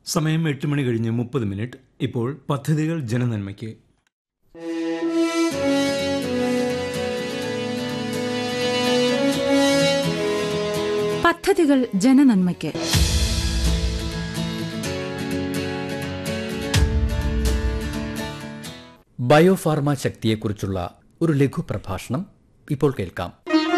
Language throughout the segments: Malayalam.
സമയം എട്ട് മണി കഴിഞ്ഞ് മുപ്പത് മിനിറ്റ് ഇപ്പോൾ പദ്ധതികൾ ജനനന്മയ്ക്ക് പദ്ധതികൾ ജനനന്മയ്ക്ക് ബയോഫാർമ ശക്തിയെക്കുറിച്ചുള്ള ഒരു ലഘു പ്രഭാഷണം ഇപ്പോൾ കേൾക്കാം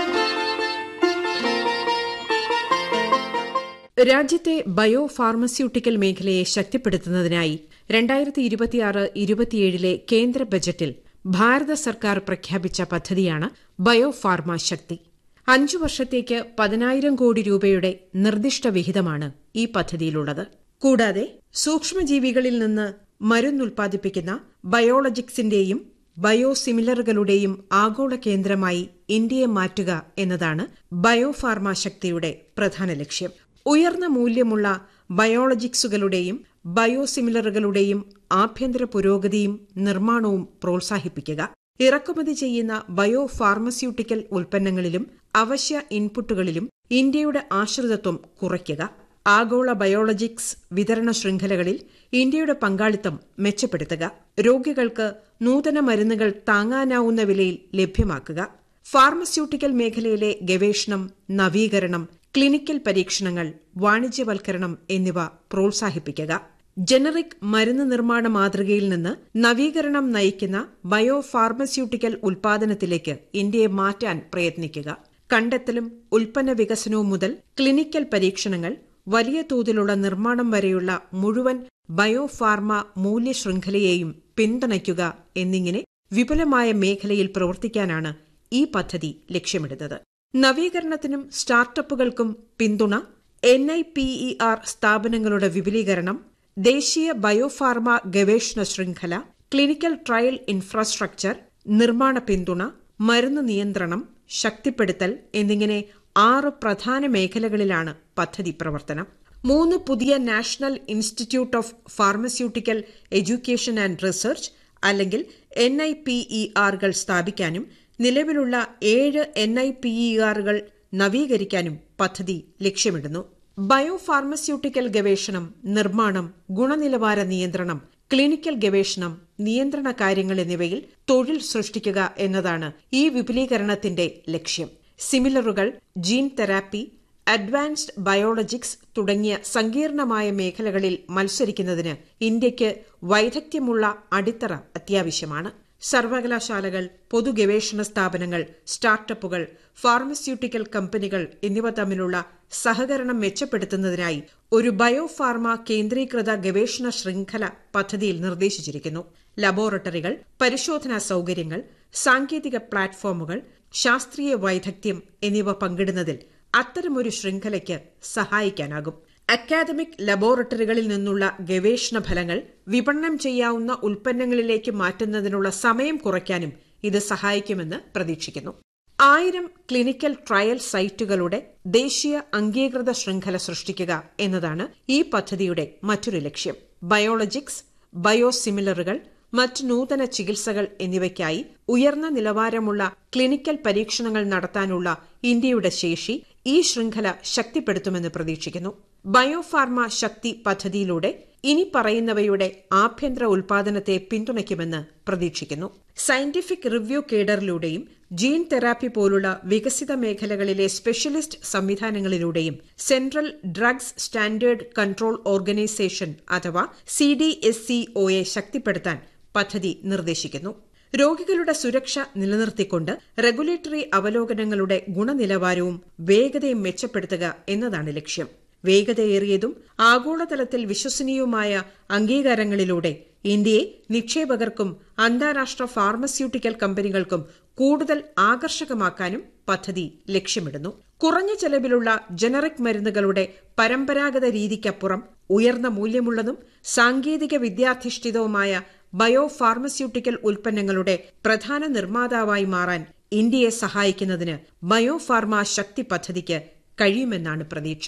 രാജ്യത്തെ ബയോ ഫാർമസ്യൂട്ടിക്കൽ മേഖലയെ ശക്തിപ്പെടുത്തുന്നതിനായി രണ്ടായിരത്തി ഇരുപത്തിയാറ് ഇരുപത്തിയേഴിലെ കേന്ദ്ര ബജറ്റിൽ ഭാരത സർക്കാർ പ്രഖ്യാപിച്ച പദ്ധതിയാണ് ബയോ ഫാർമ ശക്തി അഞ്ചു വർഷത്തേക്ക് പതിനായിരം കോടി രൂപയുടെ നിർദ്ദിഷ്ട വിഹിതമാണ് ഈ പദ്ധതിയിലുള്ളത് കൂടാതെ സൂക്ഷ്മജീവികളിൽ നിന്ന് മരുന്നുൽപ്പാദിപ്പിക്കുന്ന ബയോളജിക്സിന്റെയും ബയോസിമിലറുകളുടെയും ആഗോള കേന്ദ്രമായി ഇന്ത്യയെ മാറ്റുക എന്നതാണ് ബയോഫാർമ ശക്തിയുടെ പ്രധാന ലക്ഷ്യം ഉയർന്ന മൂല്യമുള്ള ബയോളജിക്സുകളുടെയും ബയോസിമിലറുകളുടെയും ആഭ്യന്തര പുരോഗതിയും നിർമ്മാണവും പ്രോത്സാഹിപ്പിക്കുക ഇറക്കുമതി ചെയ്യുന്ന ബയോ ഫാർമസ്യൂട്ടിക്കൽ ഉൽപ്പന്നങ്ങളിലും അവശ്യ ഇൻപുട്ടുകളിലും ഇന്ത്യയുടെ ആശ്രിതത്വം കുറയ്ക്കുക ആഗോള ബയോളജിക്സ് വിതരണ ശൃംഖലകളിൽ ഇന്ത്യയുടെ പങ്കാളിത്തം മെച്ചപ്പെടുത്തുക രോഗികൾക്ക് നൂതന മരുന്നുകൾ താങ്ങാനാവുന്ന വിലയിൽ ലഭ്യമാക്കുക ഫാർമസ്യൂട്ടിക്കൽ മേഖലയിലെ ഗവേഷണം നവീകരണം ക്ലിനിക്കൽ പരീക്ഷണങ്ങൾ വാണിജ്യവൽക്കരണം എന്നിവ പ്രോത്സാഹിപ്പിക്കുക ജനറിക് മരുന്ന് നിർമ്മാണ മാതൃകയിൽ നിന്ന് നവീകരണം നയിക്കുന്ന ബയോ ഫാർമസ്യൂട്ടിക്കൽ ഉൽപാദനത്തിലേക്ക് ഇന്ത്യയെ മാറ്റാൻ പ്രയത്നിക്കുക കണ്ടെത്തലും ഉൽപ്പന്ന വികസനവും മുതൽ ക്ലിനിക്കൽ പരീക്ഷണങ്ങൾ വലിയ തോതിലുള്ള നിർമ്മാണം വരെയുള്ള മുഴുവൻ ബയോ ഫാർമ മൂല്യശൃംഖലയെയും പിന്തുണയ്ക്കുക എന്നിങ്ങനെ വിപുലമായ മേഖലയിൽ പ്രവർത്തിക്കാനാണ് ഈ പദ്ധതി ലക്ഷ്യമിടുന്നത് നവീകരണത്തിനും സ്റ്റാർട്ടപ്പുകൾക്കും പിന്തുണ N I P E R സ്ഥാപനങ്ങളുടെ വിപുലീകരണം ദേശീയ ബയോഫാർമ ഗവേഷണ ശൃംഖല ക്ലിനിക്കൽ ട്രയൽ ഇൻഫ്രാസ്ട്രക്ചർ നിർമ്മാണ പിന്തുണ മരുന്ന് നിയന്ത്രണം ശക്തിപ്പെടുത്തൽ എന്നിങ്ങനെ ആറ് പ്രധാന മേഖലകളിലാണ് പദ്ധതി പ്രവർത്തനം മൂന്ന് പുതിയ national institute of pharmaceutical education and research അല്ലെങ്കിൽ എൻ ഐ പി ഇ ആറുകൾ സ്ഥാപിക്കാനും നിലവിലുള്ള ഏഴ് എൻ ഐ പി ഇ ആറുകൾ നവീകരിക്കാനും പദ്ധതി ലക്ഷ്യമിടുന്നു ബയോ ഫാർമസ്യൂട്ടിക്കൽ ഗവേഷണം നിർമ്മാണം ഗുണനിലവാര നിയന്ത്രണം ക്ലിനിക്കൽ ഗവേഷണം നിയന്ത്രണ കാര്യങ്ങൾ എന്നിവയിൽ തൊഴിൽ സൃഷ്ടിക്കുക എന്നതാണ് ഈ വിപുലീകരണത്തിന്റെ ലക്ഷ്യം സിമിലറുകൾ ജീൻ തെറാപ്പി അഡ്വാൻസ്ഡ് ബയോളജിക്സ് തുടങ്ങിയ സങ്കീർണമായ മേഖലകളിൽ മത്സരിക്കുന്നതിന് ഇന്ത്യയ്ക്ക് വൈദഗ്ധ്യമുള്ള അടിത്തറ അത്യാവശ്യമാണ് സർവകലാശാലകൾ പൊതുഗവേഷണ സ്ഥാപനങ്ങൾ സ്റ്റാർട്ടപ്പുകൾ ഫാർമസ്യൂട്ടിക്കൽ കമ്പനികൾ എന്നിവ തമ്മിലുള്ള സഹകരണം മെച്ചപ്പെടുത്തുന്നതിനായി ഒരു ബയോ ഫാർമ കേന്ദ്രീകൃത ഗവേഷണ ശൃംഖല പദ്ധതിയിൽ നിർദ്ദേശിച്ചിരിക്കുന്നു ലബോറട്ടറികൾ പരിശോധനാ സൌകര്യങ്ങൾ സാങ്കേതിക പ്ലാറ്റ്ഫോമുകൾ ശാസ്ത്രീയ വൈദഗ്ധ്യം എന്നിവ പങ്കിടുന്നതിൽ അത്തരമൊരു ശൃംഖലയ്ക്ക് സഹായിക്കാനാകും അക്കാദമിക് ലബോറട്ടറികളിൽ നിന്നുള്ള ഗവേഷണ ഫലങ്ങൾ വിപണനം ചെയ്യാവുന്ന ഉൽപ്പന്നങ്ങളിലേക്ക് മാറ്റുന്നതിനുള്ള സമയം കുറയ്ക്കാനും ഇത് സഹായിക്കുമെന്ന് പ്രതീക്ഷിക്കുന്നു ആയിരം ക്ലിനിക്കൽ ട്രയൽ സൈറ്റുകളുടെ ദേശീയ അംഗീകൃത ശൃംഖല സൃഷ്ടിക്കുക എന്നതാണ് ഈ പദ്ധതിയുടെ മറ്റൊരു ലക്ഷ്യം ബയോളജിക്സ് ബയോസിമിലറുകൾ മറ്റ് നൂതന ചികിത്സകൾ എന്നിവയ്ക്കായി ഉയർന്ന നിലവാരമുള്ള ക്ലിനിക്കൽ പരീക്ഷണങ്ങൾ നടത്താനുള്ള ഇന്ത്യയുടെ ശേഷി ഈ ശൃംഖല ശക്തിപ്പെടുത്തുമെന്ന് പ്രതീക്ഷിക്കുന്നു ബയോഫാർമ ശക്തി പദ്ധതിയിലൂടെ ഇനി പറയുന്നവയുടെ ആഭ്യന്തര ഉൽപാദനത്തെ പിന്തുണയ്ക്കുമെന്ന് പ്രതീക്ഷിക്കുന്നു സയന്റിഫിക് റിവ്യൂ കേഡറിലൂടെയും ജീൻ തെറാപ്പി പോലുള്ള വികസിത മേഖലകളിലെ സ്പെഷ്യലിസ്റ്റ് സംവിധാനങ്ങളിലൂടെയും central drugs standard control organisation അഥവാ സി ഡി എസ് സി ഒയെ ശക്തിപ്പെടുത്താൻ പദ്ധതി നിർദ്ദേശിക്കുന്നു രോഗികളുടെ സുരക്ഷ നിലനിർത്തിക്കൊണ്ട് റെഗുലേറ്ററി അവലോകനങ്ങളുടെ ഗുണനിലവാരവും വേഗതയും മെച്ചപ്പെടുത്തുക എന്നതാണ് ലക്ഷ്യം വേഗതയേറിയതും ആഗോളതലത്തിൽ വിശ്വസനീയവുമായ അംഗീകാരങ്ങളിലൂടെ ഇന്ത്യയെ നിക്ഷേപകർക്കും അന്താരാഷ്ട്ര ഫാർമസ്യൂട്ടിക്കൽ കമ്പനികൾക്കും കൂടുതൽ ആകർഷകമാക്കാനും പദ്ധതി ലക്ഷ്യമിടുന്നു കുറഞ്ഞ ചെലവിലുള്ള ജനറിക് മരുന്നുകളുടെ പരമ്പരാഗത രീതിക്കപ്പുറം ഉയർന്ന മൂല്യമുള്ളതും സാങ്കേതിക വിദ്യാധിഷ്ഠിതവുമായ ബയോ ഫാർമസ്യൂട്ടിക്കൽ ഉൽപ്പന്നങ്ങളുടെ പ്രധാന നിർമ്മാതാവായി മാറാൻ ഇന്ത്യയെ സഹായിക്കുന്നതിന് ബയോ ഫാർമ ശക്തി പദ്ധതിക്ക് കഴിയുമെന്നാണ് പ്രതീക്ഷ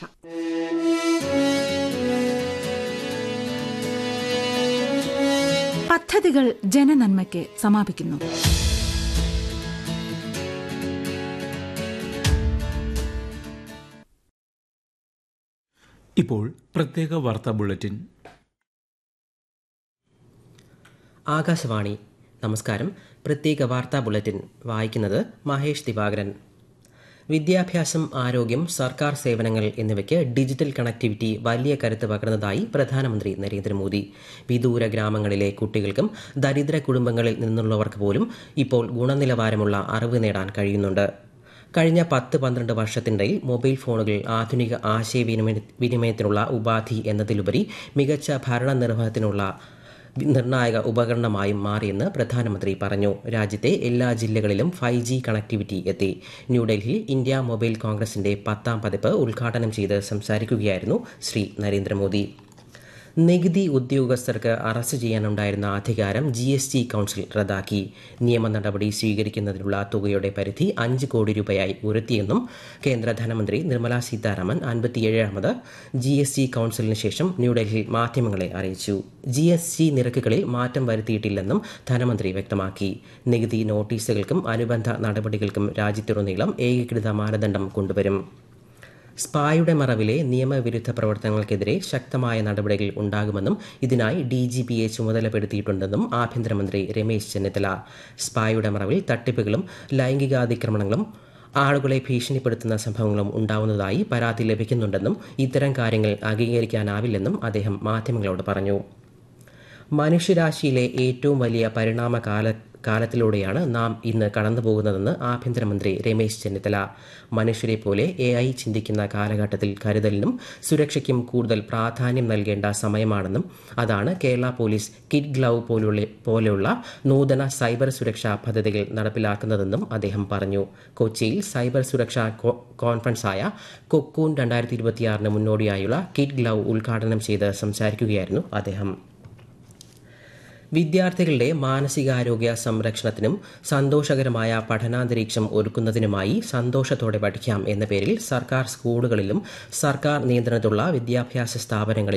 പദ്ധതികൾ ജനനന്മയ്ക്ക് സമാപിക്കുന്നു ഇപ്പോൾ പ്രത്യേക വാർത്താ ബുള്ളറ്റിൻ ആകാശവാണി നമസ്കാരം പ്രത്യേക വാർത്താ ബുള്ളറ്റിൻ വായിക്കുന്നത് മഹേഷ് ദിവാകരൻ വിദ്യാഭ്യാസം ആരോഗ്യം സർക്കാർ സേവനങ്ങൾ എന്നിവയ്ക്ക് ഡിജിറ്റൽ കണക്ടിവിറ്റി വലിയ കരുത്ത് പകർന്നതായി പ്രധാനമന്ത്രി നരേന്ദ്രമോദി വിദൂര ഗ്രാമങ്ങളിലെ കുട്ടികൾക്കും ദരിദ്ര കുടുംബങ്ങളിൽ നിന്നുള്ളവർക്ക് പോലും ഇപ്പോൾ ഗുണനിലവാരമുള്ള അറിവ് നേടാൻ കഴിയുന്നുണ്ട് കഴിഞ്ഞ പത്ത് പന്ത്രണ്ട് വർഷത്തിനിടയിൽ മൊബൈൽ ഫോണുകൾ ആധുനിക ആശയവിനിമയ വിനിമയത്തിനുള്ള ഉപാധി എന്നതിലുപരി മികച്ച ഭരണനിർവഹണത്തിനുള്ള നിർണായക ഉപകരണമായും മാറിയെന്ന് പ്രധാനമന്ത്രി പറഞ്ഞു രാജ്യത്തെ എല്ലാ ജില്ലകളിലും ഫൈവ് ജി കണക്ടിവിറ്റി എത്തി ന്യൂഡൽഹിയിൽ ഇന്ത്യ മൊബൈൽ കോൺഗ്രസിന്റെ പത്താം പതിപ്പ് ഉദ്ഘാടനം ചെയ്ത് സംസാരിക്കുകയായിരുന്നു ശ്രീ നരേന്ദ്രമോദി നികുതി ഉദ്യോഗസ്ഥർക്ക് അറസ്റ്റ് ചെയ്യാനുണ്ടായിരുന്ന അധികാരം ജി എസ് ടി കൗൺസിൽ റദ്ദാക്കി നിയമ നടപടി സ്വീകരിക്കുന്നതിനുള്ള തുകയുടെ പരിധി അഞ്ച് കോടി രൂപയായി ഉയർത്തിയെന്നും കേന്ദ്ര ധനമന്ത്രി നിർമ്മലാ സീതാരാമൻ അൻപത്തിയേഴാമത് ജി എസ് ടി കൗൺസിലിന് ശേഷം ന്യൂഡൽഹിയിൽ മാധ്യമങ്ങളെ അറിയിച്ചു ജി എസ് ടി നിരക്കുകളിൽ മാറ്റം വരുത്തിയിട്ടില്ലെന്നും ധനമന്ത്രി വ്യക്തമാക്കി നികുതി നോട്ടീസുകൾക്കും അനുബന്ധ നടപടികൾക്കും രാജ്യത്തുടനീളം ഏകീകൃത മാനദണ്ഡം കൊണ്ടുവരും സ്പായുടെ മറവിലെ നിയമവിരുദ്ധ പ്രവർത്തനങ്ങൾക്കെതിരെ ശക്തമായ നടപടികൾ ഉണ്ടാകുമെന്നും ഇതിനായി ഡി ജി പിയെ ചുമതലപ്പെടുത്തിയിട്ടുണ്ടെന്നും ആഭ്യന്തരമന്ത്രി രമേശ് ചെന്നിത്തല സ്പായുടെ മറവിൽ തട്ടിപ്പുകളും ലൈംഗികാതിക്രമണങ്ങളും ആളുകളെ ഭീഷണിപ്പെടുത്തുന്ന സംഭവങ്ങളും ഉണ്ടാവുന്നതായി പരാതി ലഭിക്കുന്നുണ്ടെന്നും ഇത്തരം കാര്യങ്ങൾ അംഗീകരിക്കാനാവില്ലെന്നും അദ്ദേഹം മാധ്യമങ്ങളോട് പറഞ്ഞു മനുഷ്യരാശിയിലെ ഏറ്റവും വലിയ പരിണാമകാല കാലത്തിലൂടെയാണ് നാം ഇന്ന് കടന്നുപോകുന്നതെന്ന് ആഭ്യന്തരമന്ത്രി രമേശ് ചെന്നിത്തല മനുഷ്യരെ പോലെ എ ഐ ചിന്തിക്കുന്ന കാലഘട്ടത്തിൽ കരുതലിനും സുരക്ഷയ്ക്കും കൂടുതൽ പ്രാധാന്യം നൽകേണ്ട സമയമാണെന്നും അതാണ് കേരള പോലീസ് കിഡ് ഗ്ലൗ പോലുള്ള പോലെയുള്ള നൂതന സൈബർ സുരക്ഷാ പദ്ധതികൾ നടപ്പിലാക്കുന്നതെന്നും അദ്ദേഹം പറഞ്ഞു കൊച്ചിയിൽ സൈബർ സുരക്ഷാ കോൺഫറൻസായ കൊക്കൂൺ രണ്ടായിരത്തി ഇരുപത്തിയാറിന് മുന്നോടിയായുള്ള കിഡ് ഗ്ലൗ ഉദ്ഘാടനം ചെയ്ത് സംസാരിക്കുകയായിരുന്നു അദ്ദേഹം വിദ്യാർത്ഥികളുടെ മാനസികാരോഗ്യ സംരക്ഷണത്തിനും സന്തോഷകരമായ പഠനാന്തരീക്ഷം ഒരുക്കുന്നതിനുമായി സന്തോഷത്തോടെ പഠിക്കാം എന്ന പേരിൽ സർക്കാർ സ്കൂളുകളിലും സർക്കാർ നിയന്ത്രണത്തിലുള്ള വിദ്യാഭ്യാസ സ്ഥാപനങ്ങളിലും